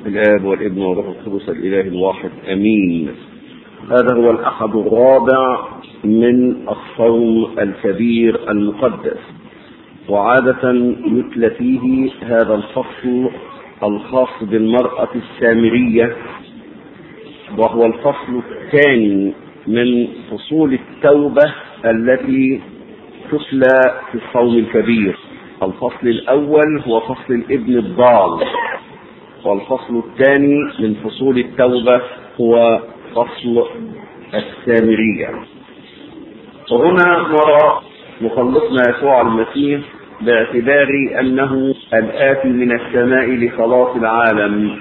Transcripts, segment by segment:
الآب والابن والروح القدس الإله الواحد أمين هذا هو الأحد الرابع من الصوم الكبير المقدس وعادة يتلى فيه هذا الفصل الخاص بالمرأة السامرية وهو الفصل الثاني من فصول التوبة التي تتلى في الصوم الكبير الفصل الأول هو فصل الابن الضال والفصل الثاني من فصول التوبة هو فصل السامرية وهنا نرى مخلصنا يسوع المسيح باعتبار أنه الآتي من السماء لخلاص العالم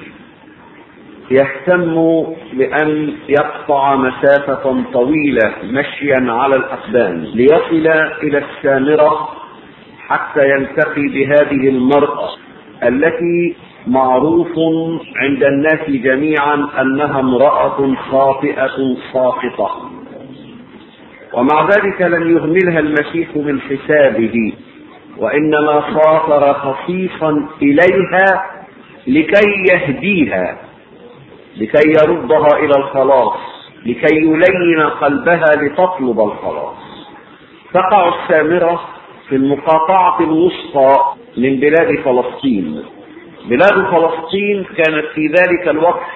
يهتم بأن يقطع مسافة طويلة مشيا على الأقدام ليصل إلى السامرة حتى يلتقي بهذه المرأة التي معروف عند الناس جميعا أنها امرأة خاطئة ساقطة ومع ذلك لم يهملها المسيح من حسابه وإنما خاطر خصيصا إليها لكي يهديها لكي يردها إلى الخلاص لكي يلين قلبها لتطلب الخلاص تقع السامرة في المقاطعة الوسطى من بلاد فلسطين بلاد فلسطين كانت في ذلك الوقت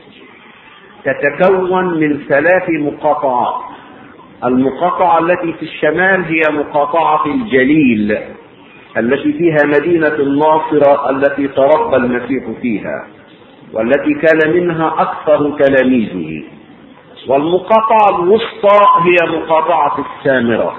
تتكون من ثلاث مقاطعات المقاطعة التي في الشمال هي مقاطعة الجليل التي فيها مدينة الناصرة التي تربى المسيح فيها والتي كان منها أكثر تلاميذه والمقاطعة الوسطى هي مقاطعة السامرة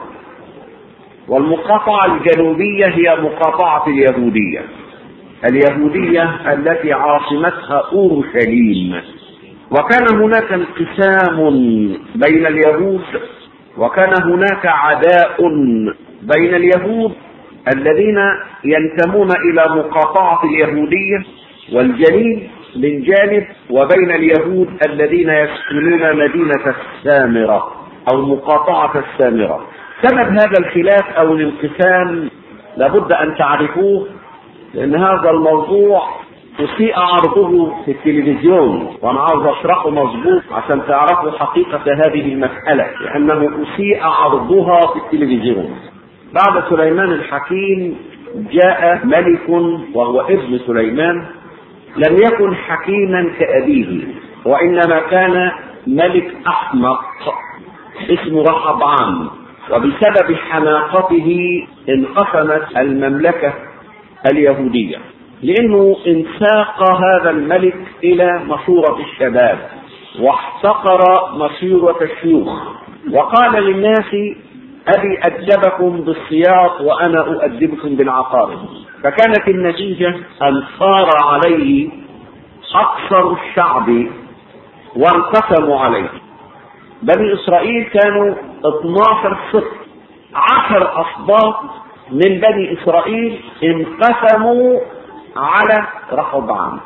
والمقاطعة الجنوبية هي مقاطعة اليهودية اليهودية التي عاصمتها أورشليم وكان هناك انقسام بين اليهود وكان هناك عداء بين اليهود الذين ينتمون إلى مقاطعة اليهودية والجليل من جانب وبين اليهود الذين يسكنون مدينة السامرة أو مقاطعة السامرة سبب هذا الخلاف أو الانقسام لابد أن تعرفوه لأن هذا الموضوع أسيء عرضه في التلفزيون وأنا عاوز أشرحه مظبوط عشان تعرفوا حقيقة هذه المسألة لأنه أسيء عرضها في التلفزيون بعد سليمان الحكيم جاء ملك وهو ابن سليمان لم يكن حكيما كأبيه وإنما كان ملك أحمق اسمه رحبعام وبسبب حماقته انقسمت المملكة اليهودية لأنه انساق هذا الملك إلى مشورة الشباب واحتقر مشورة الشيوخ وقال للناس أبي أدبكم بالسياط وأنا أؤدبكم بالعقارب فكانت النتيجة أن صار عليه أكثر الشعب وانقسموا عليه بني إسرائيل كانوا 12 سبط عشر أسباط من بني إسرائيل انقسموا على رحبعام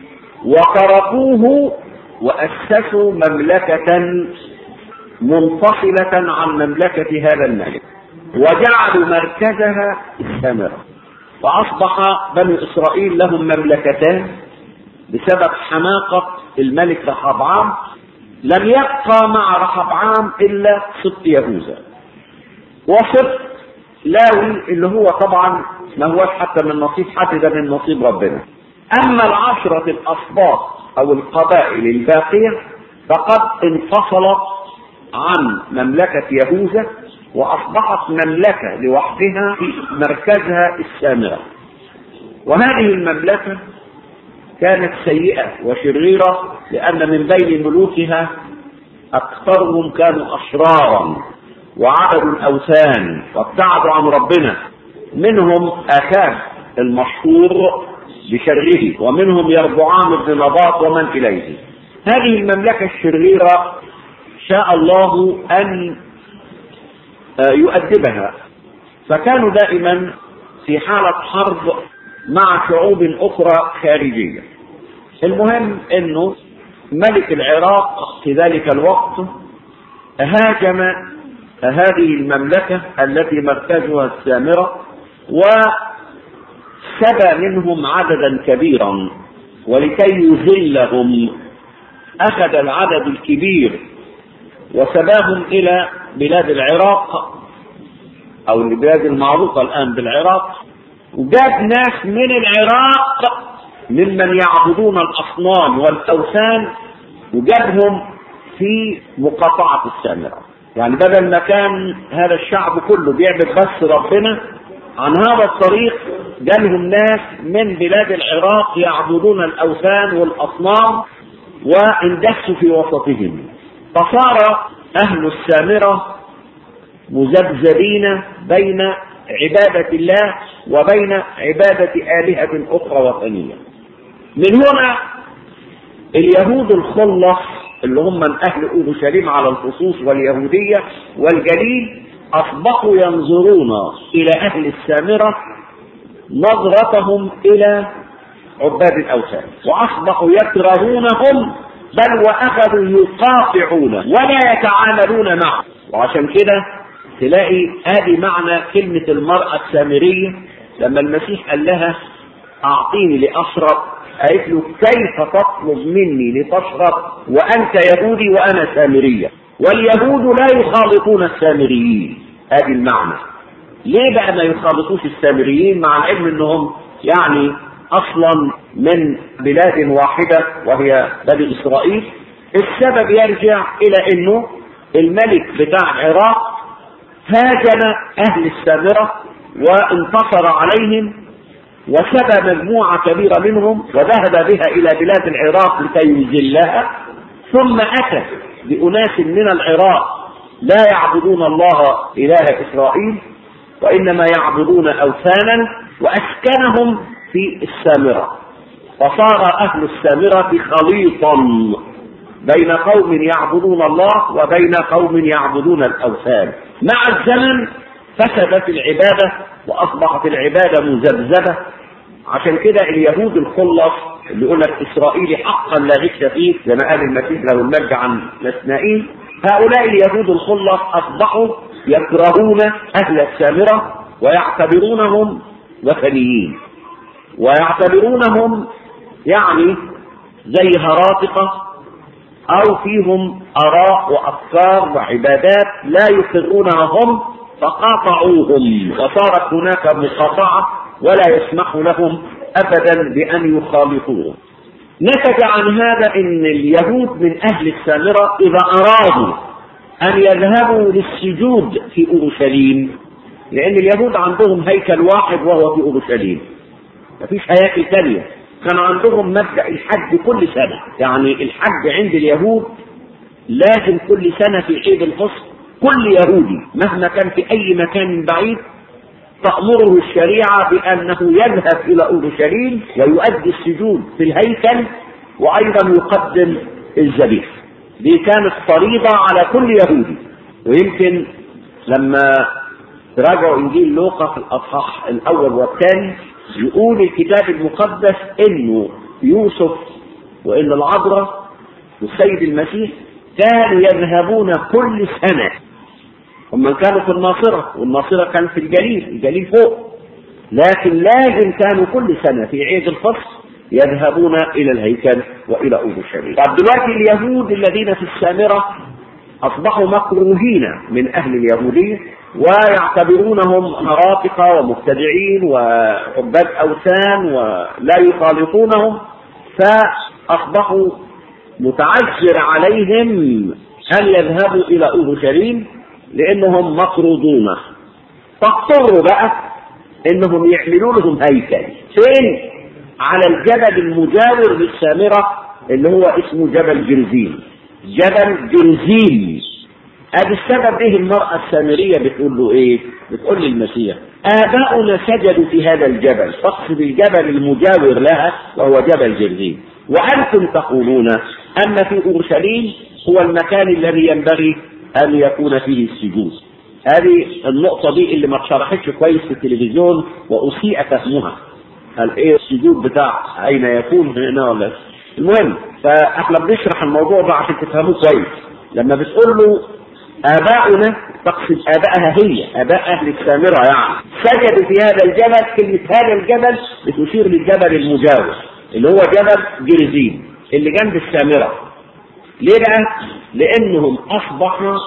وتركوه وأسسوا مملكة منفصلة عن مملكة هذا الملك وجعلوا مركزها السامرة فأصبح بني إسرائيل لهم مملكتان بسبب حماقة الملك رحبعام لم يبقى مع رحبعام إلا سبط يهوذا وسبط لاوي اللي هو طبعا ما هوش حتى من نصيب حد ده من نصيب ربنا أما العشرة الأسباط أو القبائل الباقية فقد انفصلت عن مملكة يهوذا وأصبحت مملكة لوحدها في مركزها السامرة وهذه المملكة كانت سيئة وشريرة لأن من بين ملوكها أكثرهم كانوا أشرارا وعبدوا الأوثان وابتعدوا عن ربنا منهم أخاب المشهور بشره ومنهم يربعام بن نباط ومن إليه هذه المملكة الشريرة شاء الله أن يؤدبها فكانوا دائما في حالة حرب مع شعوب أخرى خارجية المهم أنه ملك العراق في ذلك الوقت هاجم هذه المملكة التي مركزها السامرة وسبى منهم عددا كبيرا ولكي يذلهم أخذ العدد الكبير وسباهم إلى بلاد العراق أو البلاد المعروفة الآن بالعراق وجاب ناس من العراق ممن يعبدون الأصنام والأوثان وجابهم في مقاطعة السامرة يعني بدل ما كان هذا الشعب كله بيعبد بس ربنا عن هذا الطريق جالهم ناس من بلاد العراق يعبدون الأوثان والأصنام واندسوا في وسطهم فصار أهل السامرة مذبذبين بين عبادة الله وبين عبادة آلهة أخرى وثنية من هنا اليهود الخلص اللي هم من أهل أورشليم على الخصوص واليهودية والجليل أصبحوا ينظرون إلى أهل السامرة نظرتهم إلى عباد الأوثان وأصبحوا يكرهونهم بل وأخذوا يقاطعون ولا يتعاملون معه وعشان كده تلاقي ادي معنى كلمة المرأة السامرية لما المسيح قال لها أعطيني لأشرب قالت له كيف تطلب مني لتشرب وأنت يهودي وأنا سامرية واليهود لا يخالطون السامريين ادي المعنى ليه بقى ما يخالطوش السامريين مع العلم انهم يعني اصلا من بلاد واحدة وهي بني اسرائيل السبب يرجع الى انه الملك بتاع العراق هاجم اهل السامرة وانتصر عليهم وسبى مجموعة كبيرة منهم وذهب بها الى بلاد العراق لكي يذلها ثم اتى باناس من العراق لا يعبدون الله اله اسرائيل وانما يعبدون اوثانا واسكنهم في السامرة فصار اهل السامرة خليطا بين قوم يعبدون الله وبين قوم يعبدون الاوثان مع الزمن فسدت العبادة واصبحت العبادة مذبذبة عشان كده اليهود الخلص اللي يقول لك اسرائيلي حقا لا غش فيه زي ما قال المسيح له المجد عن نسنائيل هؤلاء اليهود الخلص اصبحوا يكرهون اهل السامره ويعتبرونهم وثنيين ويعتبرونهم يعني زي هراطقه او فيهم اراء وافكار وعبادات لا يقرونها هم فقاطعوهم وصارت هناك مقاطعه ولا يسمح لهم ابدا بان يخالطوهم نتج عن هذا ان اليهود من اهل السامره اذا ارادوا ان يذهبوا للسجود في اورشليم لان اليهود عندهم هيكل واحد وهو في اورشليم مفيش هياكل ثانيه كان عندهم مبدا الحج كل سنه يعني الحج عند اليهود لازم كل سنه في عيد الفصل كل يهودي مهما كان في اي مكان بعيد تأمره الشريعة بأنه يذهب إلى أورشليم ويؤدي السجود في الهيكل وأيضا يقدم الذبيح. دي كانت فريضة على كل يهودي ويمكن لما تراجعوا إنجيل لوقا في الأصحاح الأول والثاني يقول الكتاب المقدس إنه يوسف وإن العذراء والسيد المسيح كانوا يذهبون كل سنة هم كانوا في الناصرة والناصرة كان في الجليل الجليل فوق لكن لازم كانوا كل سنة في عيد الفصل يذهبون إلى الهيكل وإلى أورشليم طب دلوقتي اليهود الذين في السامرة أصبحوا مكروهين من أهل اليهودية ويعتبرونهم هراطقة ومبتدعين وعباد أوثان ولا يخالطونهم فأصبحوا متعذر عليهم أن يذهبوا إلى أورشليم لانهم مطرودون فاضطروا بقى انهم يعملوا لهم هيكل فين على الجبل المجاور للسامرة اللي هو اسمه جبل جرزيم جبل جرزيم ادي السبب ايه المرأة السامرية بتقول له ايه بتقول للمسيح آباؤنا سجدوا في هذا الجبل تقصد الجبل المجاور لها وهو جبل جرزيم وأنتم تقولون أن في أورشليم هو المكان الذي ينبغي أن يكون فيه السجود هذه النقطة دي اللي ما اتشرحتش كويس في التلفزيون وأسيء فهمها قال ايه السجود بتاع أين يكون هنا ولا المهم فاحنا بنشرح الموضوع ده عشان تفهموه كويس لما بتقول له آباؤنا تقصد آبائها هي آباء أهل السامرة يعني سجدوا في هذا الجبل كلمة هذا الجبل بتشير للجبل المجاور اللي هو جبل جرزيم اللي جنب السامرة ليه بقى؟ لأنهم أصبحوا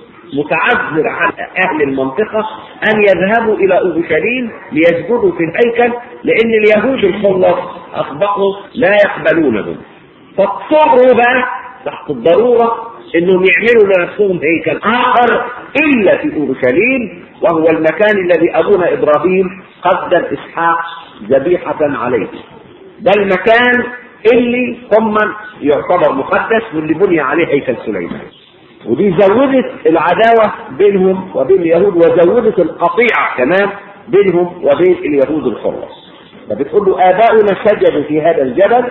متعذر على أهل المنطقة أن يذهبوا إلى أورشليم ليسجدوا في الهيكل لأن اليهود الخلص أصبحوا لا يقبلونهم فاضطروا بقى تحت الضرورة انهم يعملوا لنفسهم هيكل اخر الا في اورشليم وهو المكان الذي ابونا ابراهيم قدم اسحاق ذبيحة عليه ده المكان اللي ثم يعتبر مقدس واللي بني عليه هيكل سليمان ودي زودت العداوة بينهم وبين اليهود وزودت القطيعة كمان بينهم وبين اليهود الخلص فبتقول له آباؤنا سجدوا في هذا الجبل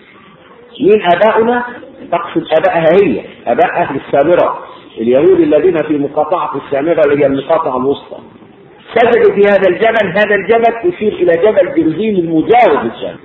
مين آباؤنا؟ تقصد آبائها هي آباء أهل السامرة اليهود الذين في مقاطعة السامرة اللي هي المقاطعة الوسطى سجدوا في هذا الجبل هذا الجبل تشير إلى جبل جرزين المجاور للسامرة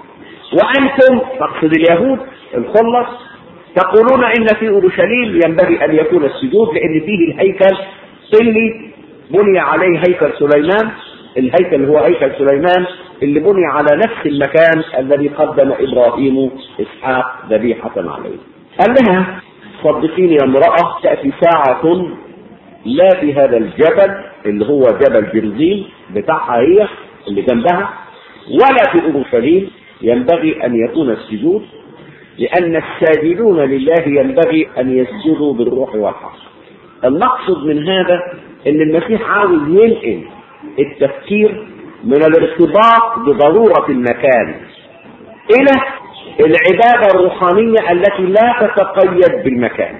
وأنتم تقصد اليهود الخلص تقولون إن في أورشليم ينبغي أن يكون السجود لأن فيه الهيكل اللي بني عليه هيكل سليمان الهيكل هو هيكل سليمان اللي بني على نفس المكان الذي قدم ابراهيم اسحاق ذبيحه عليه. قال لها صدقيني يا امراه تاتي ساعه لا في هذا الجبل اللي هو جبل جرزيم بتاعها هي اللي جنبها ولا في اورشليم ينبغي ان يكون السجود لان الساجدون لله ينبغي ان يسجدوا بالروح والحق. المقصد من هذا ان المسيح عاوز ينقل التفكير من الارتباط بضرورة المكان إلى العبادة الروحانية التي لا تتقيد بالمكان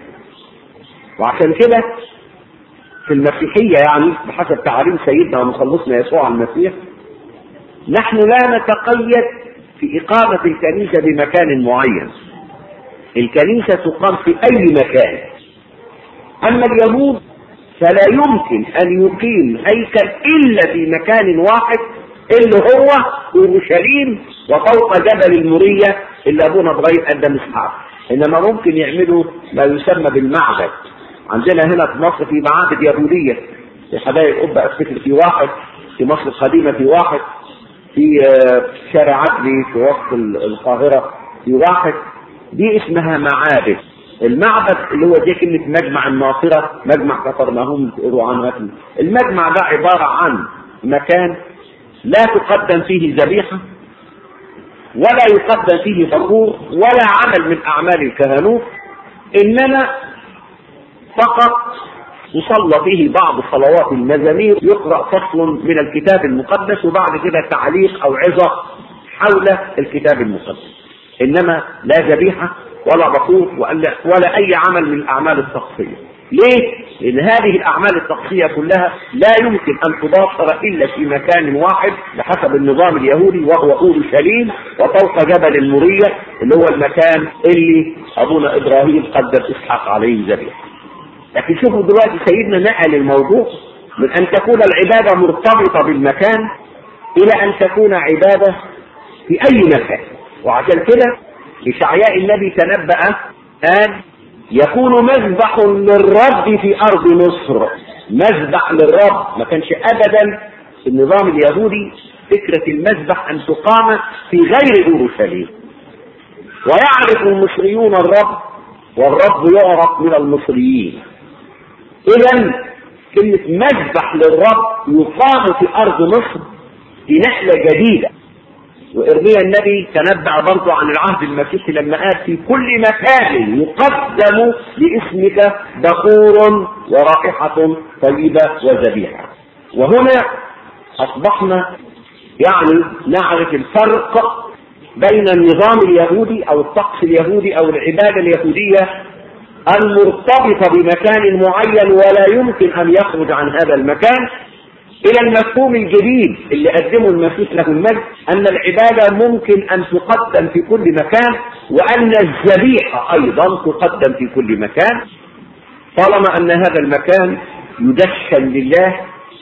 وعشان كده في المسيحية يعني بحسب تعاليم سيدنا ومخلصنا يسوع المسيح نحن لا نتقيد في إقامة الكنيسة بمكان معين الكنيسة تقام في أي مكان أما اليهود فلا يمكن أن يقيم هيكل إلا في مكان واحد اللي هو أورشليم وفوق جبل المورية اللي أبونا إبراهيم قدم إسحاق إنما ممكن يعملوا ما يسمى بالمعبد عندنا هنا في مصر في معابد يهودية في حدائق قبة أفتكر في واحد في مصر القديمة في واحد في شارع عدلي في وسط القاهرة في واحد دي اسمها معابد المعبد اللي هو زي كلمة مجمع الناصرة مجمع كفرناهم تقولوا عنها المجمع ده عبارة عن مكان لا تقدم فيه ذبيحة ولا يقدم فيه بخور ولا عمل من أعمال الكهنوت إنما فقط يصلى فيه بعض صلوات المزامير يقرأ فصل من الكتاب المقدس وبعد كده تعليق أو عظة حول الكتاب المقدس إنما لا ذبيحة ولا بخور ولا, ولا أي عمل من الأعمال الشخصية ليه؟ لأن هذه الأعمال الشخصية كلها لا يمكن أن تباشر إلا في مكان واحد بحسب النظام اليهودي وهو أورشليم وفوق جبل المورية اللي هو المكان اللي أبونا إبراهيم قدم إسحاق عليه ذبيحة. لكن شوفوا دلوقتي سيدنا نقل الموضوع من أن تكون العبادة مرتبطة بالمكان إلى أن تكون عبادة في أي مكان وعشان كده إشعياء النبي تنبأ قال يكون مذبح للرب في أرض مصر مذبح للرب ما كانش أبدا في النظام اليهودي فكرة المذبح أن تقام في غير أورشليم ويعرف المصريون الرب والرب يعرف من المصريين إذا كلمة مذبح للرب يقام في أرض مصر في نقلة جديدة وإرميا النبي تنبأ برضه عن العهد المسيحي لما قال في كل مكان يقدم لاسمك بخور ورائحة طيبة وذبيحة وهنا أصبحنا يعني نعرف الفرق بين النظام اليهودي أو الطقس اليهودي أو العبادة اليهودية المرتبطة بمكان معين ولا يمكن أن يخرج عن هذا المكان إلى المفهوم الجديد اللي قدمه المسيح له المجد أن العبادة ممكن أن تقدم في كل مكان وأن الذبيحة أيضا تقدم في كل مكان طالما أن هذا المكان يدشن لله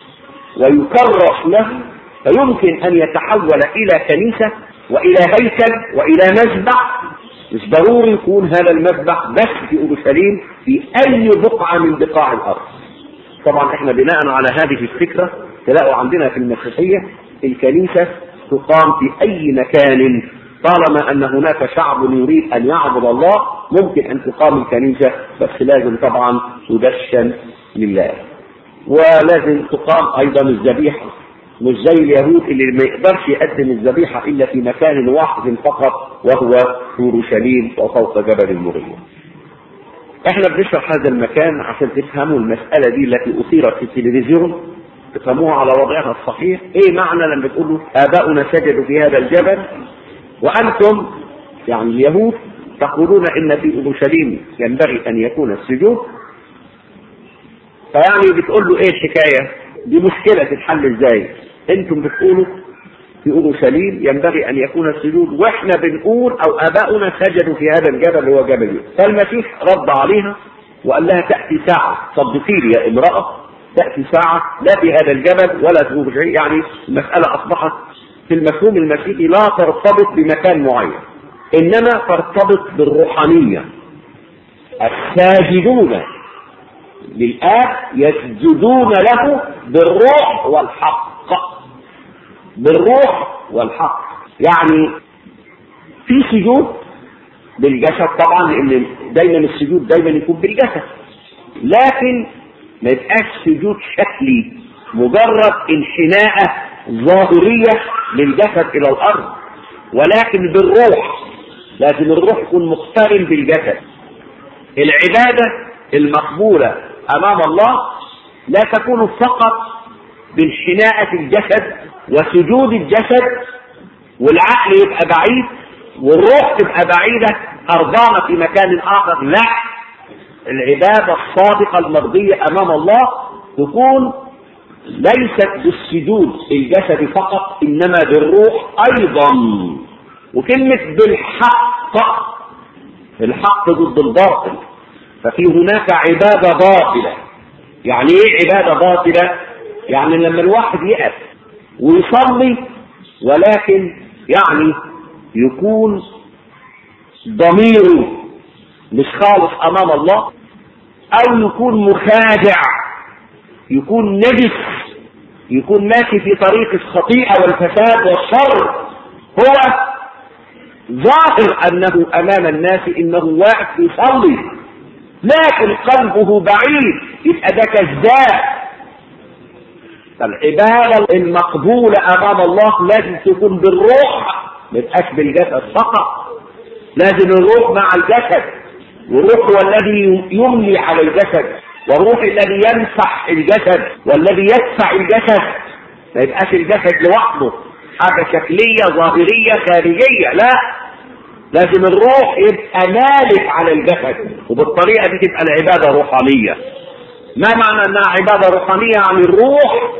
ويكرس له فيمكن أن يتحول إلى كنيسة وإلى هيكل وإلى مذبح مش ضروري يكون هذا المذبح بس في أورشليم في أي بقعة من بقاع الأرض طبعا احنا بناء على هذه الفكرة تلاقوا عندنا في المسيحية الكنيسة تقام في أي مكان طالما ان هناك شعب يريد ان يعبد الله ممكن ان تقام الكنيسه بس لازم طبعا تدشن لله ولازم تقام ايضا الذبيحه مش زي اليهود اللي ما يقدرش يقدم الذبيحه الا في مكان واحد فقط وهو في اورشليم وفوق جبل المريه. احنا بنشرح هذا المكان عشان تفهموا المساله دي التي اثيرت في التلفزيون تفهموها على وضعها الصحيح، ايه معنى لما تقولوا اباؤنا سجدوا في هذا الجبل وانتم يعني اليهود تقولون ان في اورشليم ينبغي ان يكون السجود فيعني بتقول له ايه الحكايه؟ دي مشكله تتحل ازاي؟ انتم بتقولوا في اورشليم ينبغي ان يكون السجود واحنا بنقول او اباؤنا سجدوا في هذا الجبل اللي هو جبل يوسف فالمسيح رد عليها وقال لها تاتي ساعه صدقيني يا امراه تاتي ساعه لا في هذا الجبل ولا في اورشليم يعني المساله اصبحت في المفهوم المسيحي لا ترتبط بمكان معين انما ترتبط بالروحانيه الساجدون للآب يسجدون له بالروح والحق بالروح والحق يعني في سجود بالجسد طبعا لان دايما السجود دايما يكون بالجسد لكن ما يبقاش سجود شكلي مجرد انحناءة ظاهرية للجسد إلى الأرض ولكن بالروح لازم الروح يكون مقترن بالجسد العبادة المقبولة أمام الله لا تكون فقط بانحناءة الجسد وسجود الجسد والعقل يبقى بعيد والروح تبقى بعيدة أرضانا في مكان آخر لا العبادة الصادقة المرضية أمام الله تكون ليست بالسجود الجسد فقط إنما بالروح أيضا وكلمة بالحق الحق ضد الباطل ففي هناك عبادة باطلة يعني ايه عبادة باطلة يعني لما الواحد يقف ويصلي ولكن يعني يكون ضميره مش خالص امام الله او يكون مخادع يكون نجس يكون ماشي في طريق الخطيئة والفساد والشر هو ظاهر انه امام الناس انه واقف يصلي لكن قلبه بعيد يبقى ده كذاب فالعبادة المقبولة أمام الله لازم تكون بالروح ما تبقاش بالجسد فقط لازم الروح مع الجسد والروح هو الذي يملي على الجسد والروح الذي يمسح الجسد والذي يدفع الجسد ما يبقاش الجسد لوحده حاجة شكلية ظاهرية خارجية لا لازم الروح يبقى مالك على الجسد وبالطريقة دي تبقى العبادة روحانية ما معنى انها عبادة روحانية يعني الروح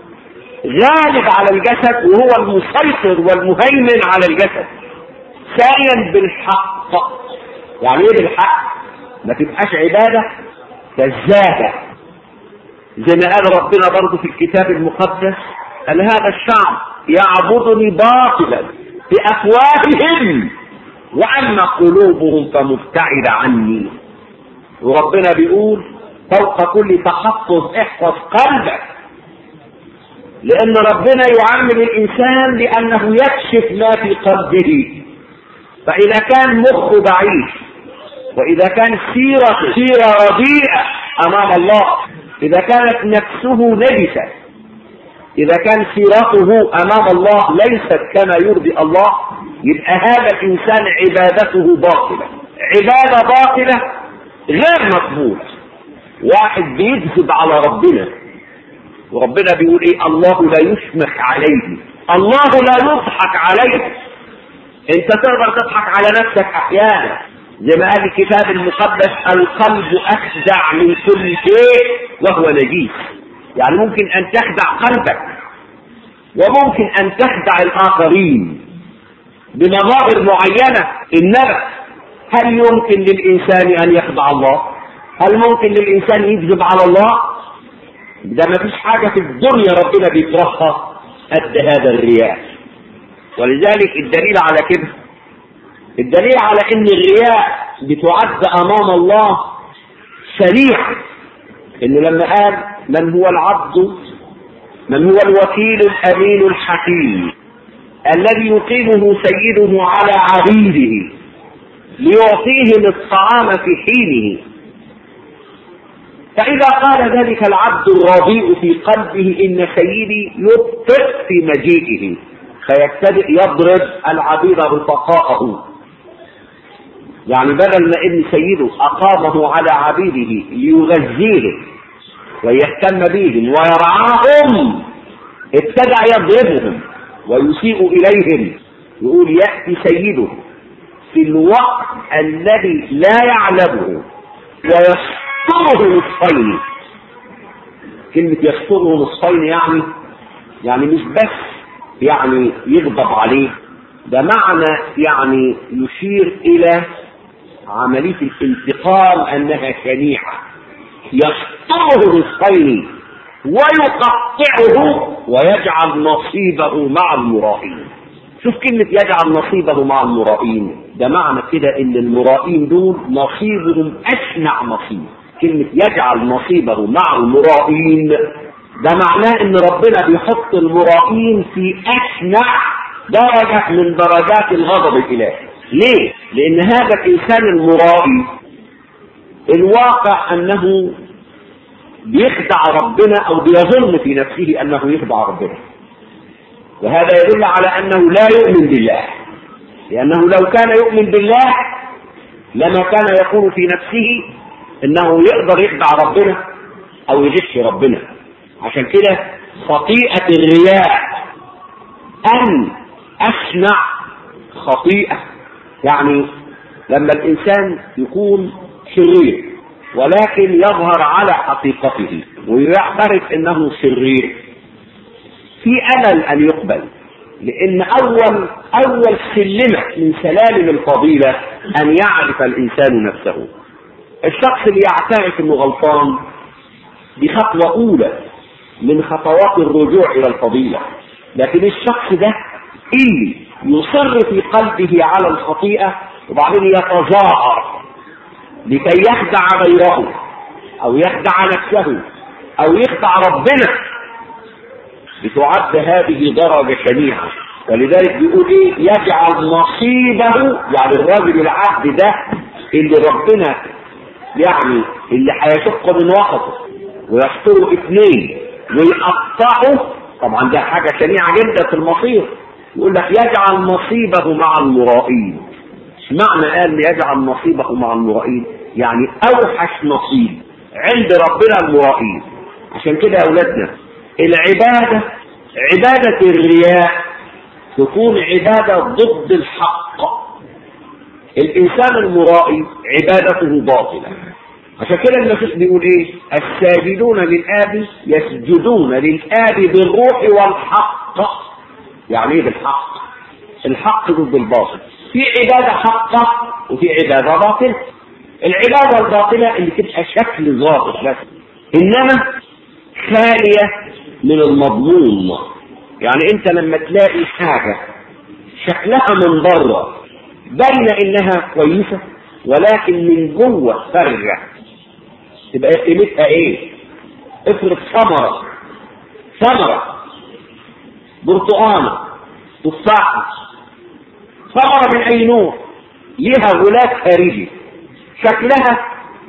غالب على الجسد وهو المسيطر والمهيمن على الجسد ساريا بالحق يعني ايه بالحق ما تبقاش عبادة كذابة زي ما قال ربنا برضه في الكتاب المقدس قال هذا الشعب يعبدني باطلا بأفواههم وأما قلوبهم فمبتعدة عني وربنا بيقول فوق كل تحفظ احفظ قلبك لأن ربنا يعلم الإنسان لأنه يكشف ما في قلبه فإذا كان مخه ضعيف وإذا كان سيرة سيرة رديئة أمام الله إذا كانت نفسه نجسة إذا كان سيرته أمام الله ليست كما يرضي الله يبقى هذا الإنسان عبادته باطلة عبادة باطلة غير مقبولة واحد بيكذب على ربنا وربنا بيقول ايه الله لا يشمخ عليه الله لا يضحك عليه انت تقدر تضحك على نفسك احيانا زي ما قال الكتاب المقدس القلب اخدع من كل شيء وهو نجيس يعني ممكن ان تخدع قلبك وممكن ان تخدع الاخرين بمظاهر معينه انما هل يمكن للانسان ان يخدع الله هل ممكن للانسان يكذب على الله ده ما فيش حاجة في الدنيا ربنا بيكرهها قد هذا الرياء ولذلك الدليل على كده الدليل على ان الرياء بتعد امام الله سريع انه لما قال من هو العبد من هو الوكيل الامين الحكيم الذي يقيمه سيده على عبيده ليعطيهم الطعام في حينه فإذا قال ذلك العبد الرضيء في قلبه إن سيدي يبطئ في مجيئه فيبتدئ يضرب العبيد رفقاءه يعني بدل ما ان سيده اقامه على عبيده ليغذيهم ويهتم بهم ويرعاهم ابتدع يضربهم ويسيء اليهم يقول ياتي سيده في الوقت الذي لا يعلمه ويستره نصفين كلمة يستره نصفين يعني يعني مش بس يعني يغضب عليه ده معنى يعني يشير إلى عملية الانتقام أنها شنيعة يقطعه نصفين ويقطعه ويجعل نصيبه مع المرائين شوف كلمة يجعل نصيبه مع المرائين ده معنى كده ان المرائين دول نصيبهم اشنع نصيب كلمة يجعل نصيبه مع المرائين ده معناه ان ربنا بيحط المرائين في اشنع درجة من درجات الغضب الالهي ليه؟ لأن هذا الإنسان المرائي الواقع أنه بيخدع ربنا أو بيظن في نفسه أنه يخدع ربنا وهذا يدل على أنه لا يؤمن بالله لأنه لو كان يؤمن بالله لما كان يقول في نفسه أنه يقدر يخدع ربنا أو يغش ربنا عشان كده خطيئة الرياء أن أصنع خطيئة يعني لما الإنسان يكون شرير ولكن يظهر على حقيقته ويعترف انه شرير في امل ان يقبل لان اول اول سلمه من سلالم الفضيله ان يعرف الانسان نفسه الشخص اللي يعترف انه غلطان دي خطوه اولى من خطوات الرجوع الى الفضيله لكن الشخص ده اللي يصر في قلبه على الخطيئه وبعدين يتظاهر لكي يخدع غيره او يخدع نفسه او يخدع ربنا بتعد هذه درجة شنيعة ولذلك بيقول ايه يجعل نصيبه يعني الراجل العبد ده اللي ربنا يعني اللي هيشق من وسطه ويستره اثنين ويقطعه طبعا ده حاجة شنيعة جدا في المصير يقول لك يجعل نصيبه مع المرائين معنى قال يجعل نصيبه مع المرائين يعني اوحش نصيب عند ربنا المرائين عشان كده يا اولادنا العباده عباده الرياء تكون عباده ضد الحق الانسان المرائي عبادته باطله عشان كده المسيح بيقول ايه الساجدون للاب يسجدون للاب بالروح والحق يعني ايه بالحق الحق ضد الباطل في عبادة حقة وفي عبادة باطلة العبادة الباطلة اللي تبقى شكل ظاهر بس إنما خالية من المضمون يعني أنت لما تلاقي حاجة شكلها من بره باينة إنها كويسة ولكن من جوه فارغة تبقى قيمتها إيه؟ افرض ثمرة ثمرة برتقانة تفاحة ثمرة من أي نوع ليها غلاف خارجي شكلها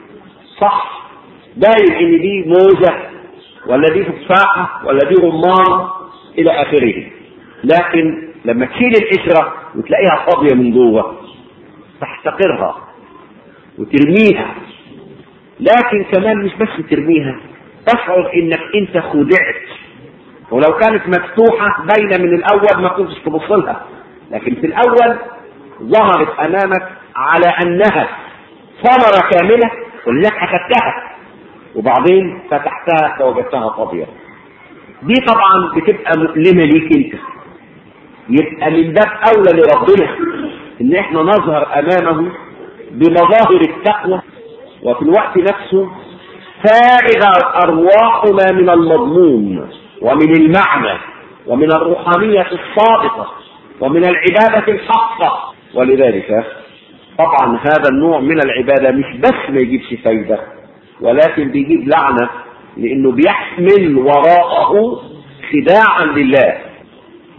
صح باين إن دي موزة ولا دي تفاحة ولا دي رمان إلى آخره لكن لما تشيل القشرة وتلاقيها فاضية من جوه تحتقرها وترميها لكن كمان مش بس ترميها تشعر انك انت خدعت ولو كانت مفتوحة باينة من الأول ما كنتش تبص لها لكن في الأول ظهرت أمامك على أنها ثمرة كاملة ولذلك أخذتها وبعدين فتحتها فوجدتها فاضية دي طبعا بتبقى مؤلمة ليك أنت يبقى من باب أولى لربنا إن إحنا نظهر أمامه بمظاهر التقوى وفي الوقت نفسه فارغ أرواحنا من المضمون ومن المعنى ومن الروحانية الصادقة ومن العبادة الحقة ولذلك طبعا هذا النوع من العبادة مش بس ما يجيبش فايدة ولكن بيجيب لعنة لأنه بيحمل وراءه خداعا لله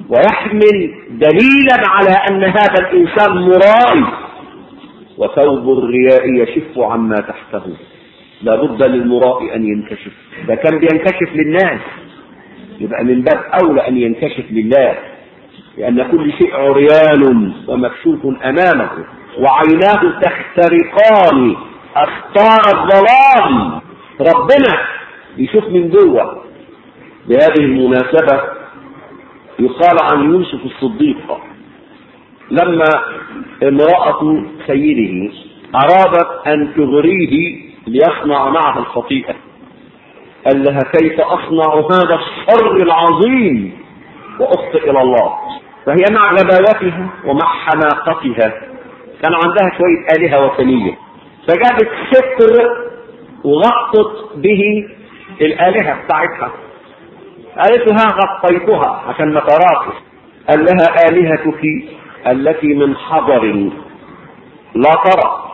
ويحمل دليلا على أن هذا الإنسان مرائي وثوب الرياء يشف عما تحته لا بد للمرائي أن ينكشف ده كان بينكشف للناس يبقى من باب أولى أن ينكشف لله لأن كل شيء عريان ومكشوف أمامه وعيناه تخترقان أستار الظلام ربنا يشوف من جوه بهذه المناسبة يقال عن يوسف الصديق لما امرأة سيده أرادت أن تغريه ليصنع معها الخطيئة قال لها كيف أصنع هذا الشر العظيم وأخطئ إلى الله فهي مع غباوتها ومع حماقتها كان عندها شوية آلهة وثنية فجابت ستر وغطت به الآلهة بتاعتها قالت لها غطيتها عشان ما تراك قال لها آلهتك التي من حضر لا ترى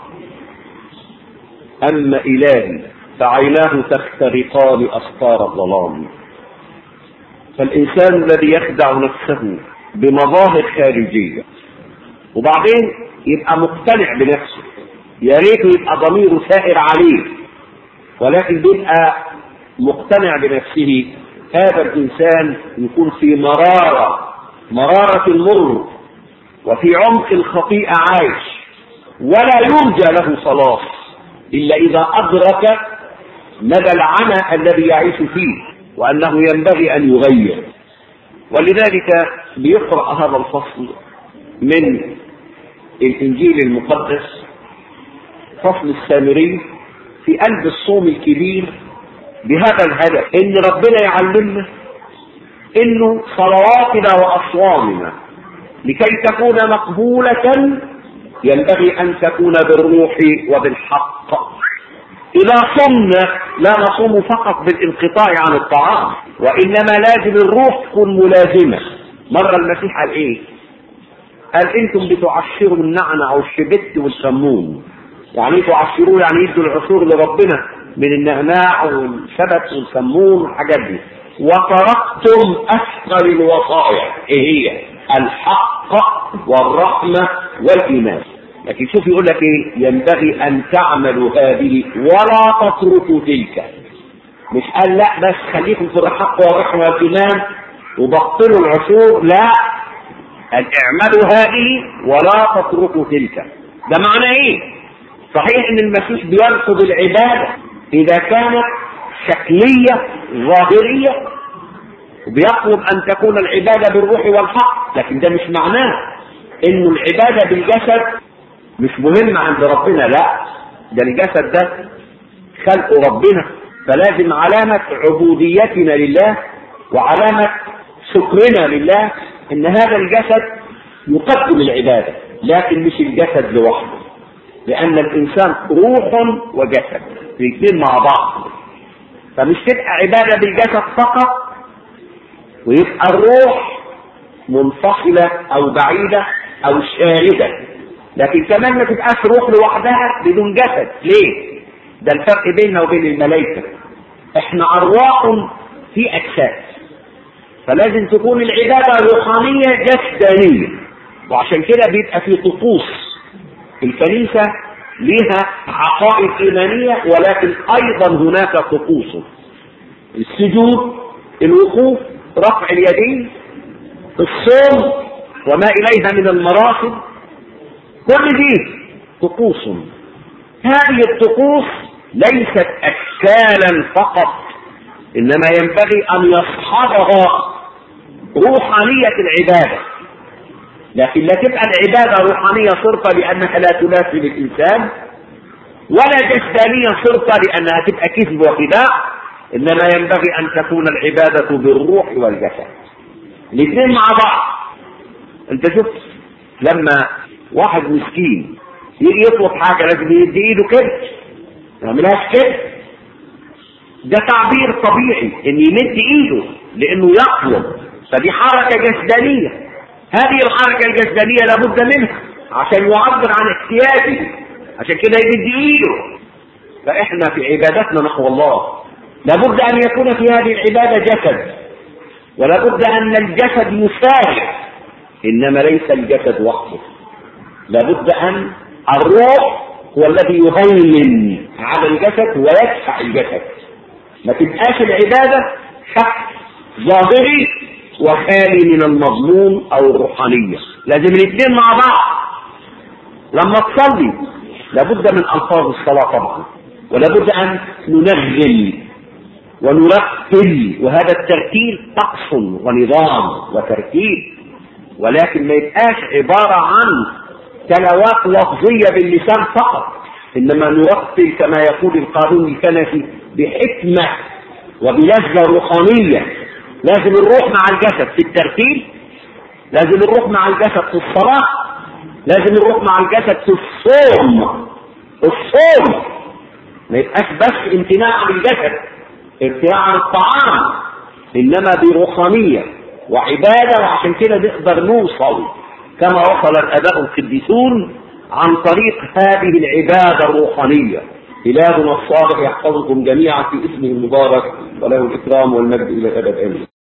أما إلهي فعيناه تخترقان أستار الظلام فالإنسان الذي يخدع نفسه بمظاهر خارجية وبعدين يبقى مقتنع بنفسه يا ريته يبقى ضميره سائر عليه ولكن بيبقى مقتنع بنفسه هذا الإنسان يكون في مرارة مرارة المر وفي عمق الخطيئة عايش ولا يرجى له صلاح إلا إذا أدرك مدى العنى الذي يعيش فيه وأنه ينبغي أن يغير ولذلك بيقرأ هذا الفصل من الإنجيل المقدس فصل السامري في قلب الصوم الكبير بهذا الهدف ان ربنا يعلمنا انه صلواتنا واصوامنا لكي تكون مقبولة ينبغي ان تكون بالروح وبالحق اذا صمنا لا نصوم فقط بالانقطاع عن الطعام وانما لازم الروح تكون ملازمة مرة المسيح قال ايه قال انتم بتعشروا النعنع والشبت والسمون يعني تعشروه يعني يدوا العصور لربنا من النعناع والشبت والسمون والحاجات دي وتركتم اثقل الوصايا ايه هي الحق والرحمه والايمان لكن شوف يقول لك ايه ينبغي ان تعملوا هذه ولا تتركوا تلك مش قال لا بس خليكم في الحق والرحمه والايمان وبطلوا العصور لا قال اعملوا هذه ولا تتركوا تلك ده معنى ايه صحيح ان المسيح بيرفض العباده اذا كانت شكليه ظاهريه وبيطلب ان تكون العباده بالروح والحق لكن ده مش معناه انه العباده بالجسد مش مهم عند ربنا لا ده الجسد ده خلق ربنا فلازم علامه عبوديتنا لله وعلامه شكرنا لله ان هذا الجسد يقدم العباده لكن مش الجسد لوحده لأن الإنسان روح وجسد الاثنين مع بعض فمش تبقى عبادة بالجسد فقط ويبقى الروح منفصلة أو بعيدة أو شاردة لكن كمان ما تبقاش روح لوحدها بدون جسد ليه؟ ده الفرق بيننا وبين الملائكة احنا أرواح في أجساد فلازم تكون العبادة روحانية جسدانية وعشان كده بيبقى في طقوس الكنيسة لها عقائد إيمانية ولكن أيضا هناك طقوس السجود الوقوف رفع اليدين الصوم وما إليها من المراقب كل دي طقوس هذه الطقوس ليست أشكالا فقط إنما ينبغي أن يصحبها روحانية العبادة لكن لا تبقى العبادة روحانية صرفة لأنها لا تناسب الإنسان ولا جسدانية صرفة لأنها تبقى كذب وخداع إنما ينبغي أن تكون العبادة بالروح والجسد الاثنين مع بعض أنت شفت لما واحد مسكين يجي يطلب حاجة لازم يدي إيده كده ما يعملهاش كده ده تعبير طبيعي إن يمد إيده لأنه يطلب فدي حركة جسدانية هذه الحركة الجسدانية لابد منها عشان يعبر عن احتياجه عشان كده يمد ايده فاحنا في عبادتنا نحو الله لابد ان يكون في هذه العبادة جسد ولا بد أن الجسد يسارع إنما ليس الجسد وحده لابد أن الروح هو الذي يهيمن على الجسد ويدفع الجسد ما تبقاش العبادة شخص ظاهري وخالي من المضمون أو الروحانية لازم الاثنين مع بعض لما تصلي لابد من ألفاظ الصلاة طبعا ولابد أن ننغم ونرتل وهذا الترتيل طقس ونظام وترتيب ولكن ما يبقاش عبارة عن تلاوات لفظية باللسان فقط إنما نرتل كما يقول القانون الكنسي بحكمة وبلذة روحانية لازم الروح مع الجسد في الترتيل لازم الروح مع الجسد في الصلاة لازم الروح مع الجسد في الصوم الصوم ما يبقاش بس امتناع عن الجسد امتناع عن الطعام انما بروحانيه وعباده وعشان كده نقدر نوصل كما وصل الاباء القديسون عن طريق هذه العباده الروحانيه إلهنا الصالح يحفظكم جميعا في اسمه المبارك وله الإكرام والمجد إلى الأبد آمين